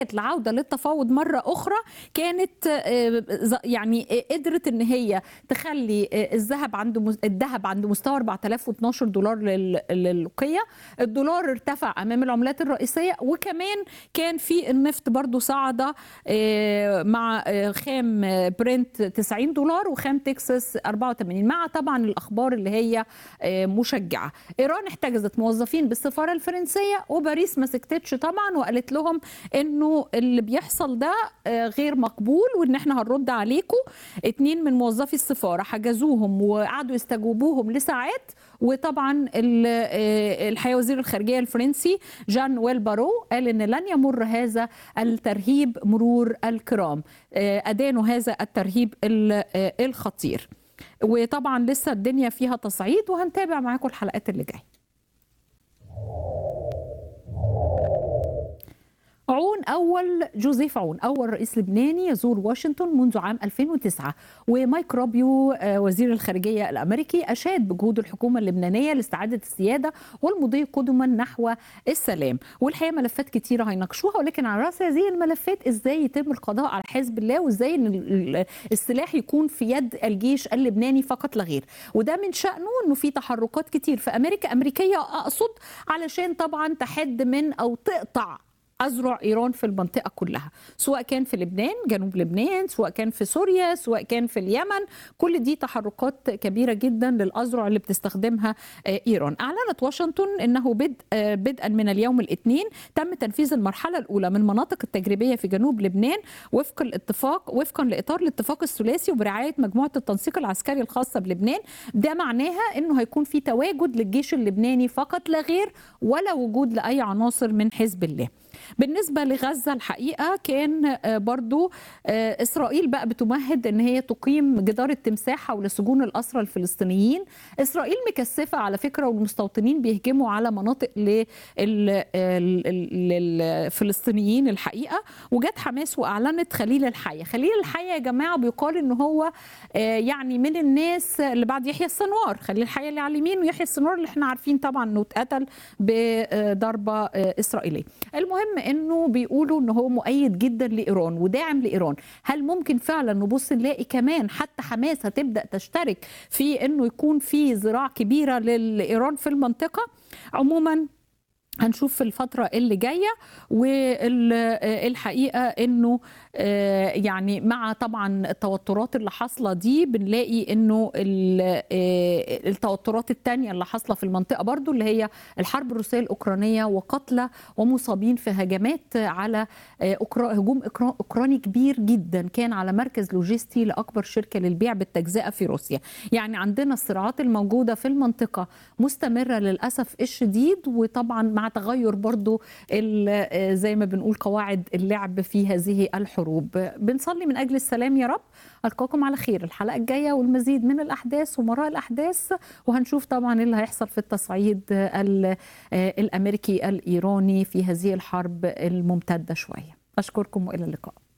العودة للتفاوض مرة أخرى كانت آه، ز- يعني آه، قدرت إن هي تخلي آه، الذهب عند مس- الذهب عند مستوى 4012 دولار لل- للقية الدولار ارتفع أمام العملات الرئيسية وكمان كان في النفط برضو صعد آه، مع آه، خام آه، برنت 90 دولار وخام تكساس 84 مع طبعا الأخبار اللي هي آه، مشجعة إيران احتجزت موظفين بالسفارة الفرنسية وباريس ما سكتتش طبعا وقالت لهم انه اللي بيحصل ده آه، غير مقبول وان احنا هنرد عليكم اتنين من موظفي السفاره حجزوهم وقعدوا يستجوبوهم لساعات وطبعا ال- آه، الحقيقه وزير الخارجيه الفرنسي جان ويل بارو قال ان لن يمر هذا الترهيب مرور الكرام آه، ادانوا هذا الترهيب ال- آه، الخطير وطبعا لسه الدنيا فيها تصعيد وهنتابع معاكم الحلقات اللي جايه عون أول جوزيف عون أول رئيس لبناني يزور واشنطن منذ عام 2009 ومايك روبيو آه، وزير الخارجية الأمريكي أشاد بجهود الحكومة اللبنانية لاستعادة السيادة والمضي قدما نحو السلام والحقيقة ملفات كتيرة هيناقشوها ولكن على رأس هذه الملفات إزاي يتم القضاء على حزب الله وإزاي إن ال- ال- السلاح يكون في يد الجيش اللبناني فقط لا غير وده من شأنه إنه في تحركات كتير في أمريكا أمريكية أقصد علشان طبعا تحد من أو تقطع أذرع إيران في المنطقة كلها سواء كان في لبنان جنوب لبنان سواء كان في سوريا سواء كان في اليمن كل دي تحركات كبيرة جدا للأذرع اللي بتستخدمها آه، إيران أعلنت واشنطن أنه بدء آه، بدءا من اليوم الاثنين تم تنفيذ المرحلة الأولى من مناطق التجريبية في جنوب لبنان وفق الاتفاق وفقا لإطار الاتفاق الثلاثي وبرعاية مجموعة التنسيق العسكري الخاصة بلبنان ده معناها أنه هيكون في تواجد للجيش اللبناني فقط لا غير ولا وجود لأي عناصر من حزب الله بالنسبة لغزة الحقيقة كان آه، برضو آه، إسرائيل بقى بتمهد أن هي تقيم جدار التمساح حول سجون الأسرى الفلسطينيين إسرائيل مكثفة على فكرة والمستوطنين بيهجموا على مناطق لل- ال- ال- للفلسطينيين الحقيقة وجت حماس وأعلنت خليل الحية خليل الحية يا جماعة بيقال أن هو آه، يعني من الناس اللي بعد يحيى السنوار خليل الحية اللي على اليمين ويحيى السنوار اللي احنا عارفين طبعا انه اتقتل بضربة آه، إسرائيلية المهم انه بيقولوا ان هو مؤيد جدا لايران وداعم لايران هل ممكن فعلا نبص نلاقي كمان حتى حماس هتبدا تشترك في انه يكون في زراعه كبيره لايران في المنطقه عموما هنشوف في الفترة اللي جاية والحقيقة انه آه، يعني مع طبعا التوترات اللي حاصلة دي بنلاقي انه ال- آه، التوترات التانية اللي حاصلة في المنطقة برضو اللي هي الحرب الروسية الأوكرانية وقتلى ومصابين في هجمات على آه، أوكرا- هجوم أوكرا- أوكراني كبير جدا كان على مركز لوجستي لأكبر شركة للبيع بالتجزئة في روسيا يعني عندنا الصراعات الموجودة في المنطقة مستمرة للأسف الشديد وطبعا مع تغير برضو ال- آه، زي ما بنقول قواعد اللعب في هذه الحروب بنصلي من أجل السلام يا رب ألقاكم على خير الحلقة الجاية والمزيد من الأحداث ومراء الأحداث وهنشوف طبعا إيه اللي هيحصل في التصعيد ال- آه، الأمريكي الإيراني في هذه الحرب الممتدة شوية أشكركم وإلى اللقاء